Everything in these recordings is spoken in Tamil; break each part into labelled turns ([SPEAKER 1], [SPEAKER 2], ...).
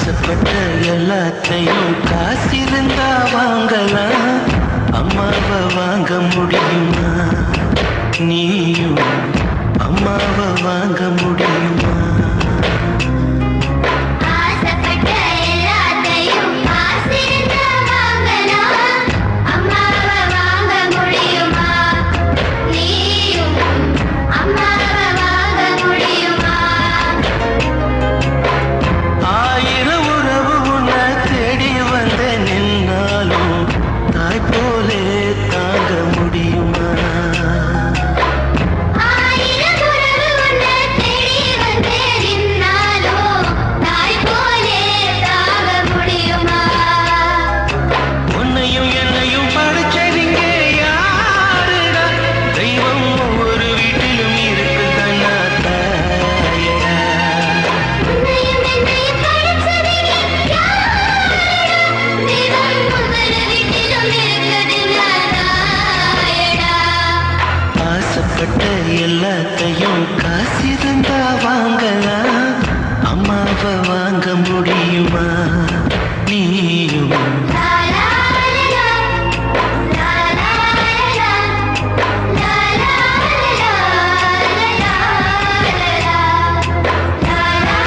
[SPEAKER 1] ஆசைப்பட்ட எல்லாத்தையும் காசிருந்தா வாங்கலாம் அம்மாவை வாங்க முடியுமா நீயும் அம்மாவை வாங்க முடியுமா
[SPEAKER 2] ஆசைப்பட்ட எல்லாத்தையும் காசிருந்தா வாங்கலாம் அம்மாவை வாங்க முடியுமா நீயும் அம்மாவை வாங்க முடியுமா
[SPEAKER 1] ஆயிரம் உறவு உன்னை தேடி வந்த நின்னாலும் தாய் போலே தாங்க முடியுமா
[SPEAKER 2] ஆயிரம் உறவு உன்னை தேடி வந்து நின்னாலோ தாய் போலே தாங்க முடியுமா
[SPEAKER 1] உன்னையும் என்னையும் படைச்சதிங்க யாருடா தெய்வம் ஒவ்வொரு வீட்டிலும் இருக்குதன்னா தாயடா
[SPEAKER 2] உன்னையும் என்னையும் படைச்சதிங்க யாரடா? தெய்வம் ஒவ்வொரு வீட்டிலும் இருக்குதுங்க தாயடா.
[SPEAKER 1] ஆசைப்பட்ட எல்லாத்தையும் காசிருந்தா வாங்கலாம் அம்மாவை வாங்க முடியுமா நீயும்
[SPEAKER 2] லா லா லா, லா லா லா, லா லா லா, லா லா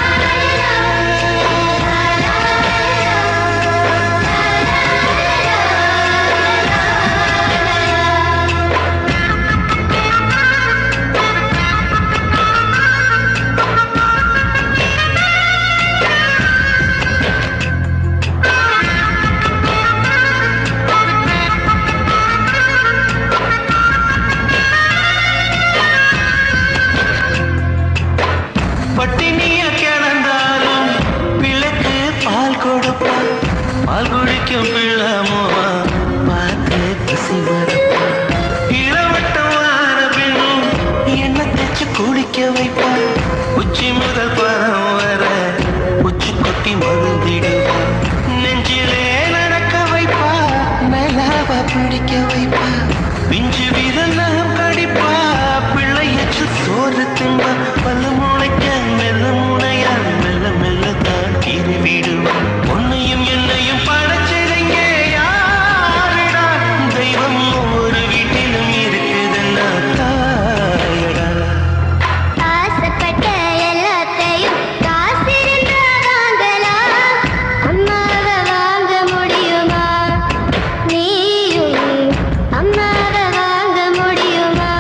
[SPEAKER 1] பட்டினிய கிடந்தாலும் பிள்ளைக்கு பால் கொடுப்பா பால் குடிக்கும் பிள்ளமோ பார்த்து பசி வரப்பா இளவட்டம் வார பின்னும் என்ன தேச்சு குடிக்க வைப்பா உச்சி முதல் பரம் வர உச்சி கொட்டி மருந்திடுவா நெஞ்சிலே நடக்க வைப்பா மேலாவ பிடிக்க வைப்பா பிஞ்சு விரலாம் கடிப்பா பிள்ளையச்சு சோறு தின்பா பல்ல முளைக்க மெல்ல முனையா மெல்ல மெல்ல தான் திருவிடுவா உன்னையும் என்னையும் படைச்சதைங்க யாருடா தெய்வம் ஒவ்வொரு வீட்டிலும் இருக்குதுன்னா தாயடா
[SPEAKER 2] ஆசைப்பட்ட எல்லாத்தையும் காசிருந்தா வாங்கலாம் அம்மாவை வாங்க முடியுமா நீயும் அம்மாவை வாங்க முடியுமா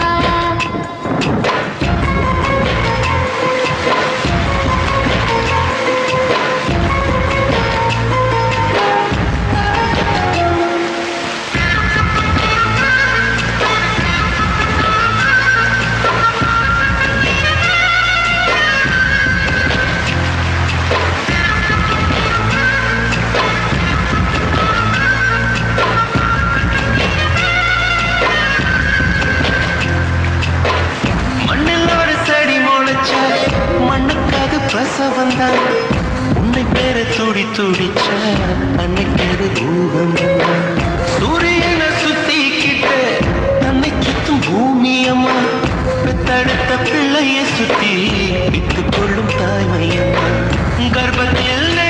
[SPEAKER 1] மண்ணில் ஒரு செடி முளைச்சா மண்ணுக்காக பிரசவம் தான் உன்னை பேர துடி துடிச்ச அன்னைக்கு அது பூகம் சூரியனை சுத்திக்கிட்ட தன்னை சுத்தும் பூமி அம்மா பெத்தெடுத்த பிள்ளையை சுத்தி விட்டுக் கொள்ளும் தாய்மையம்மா கர்ப்பத்தில்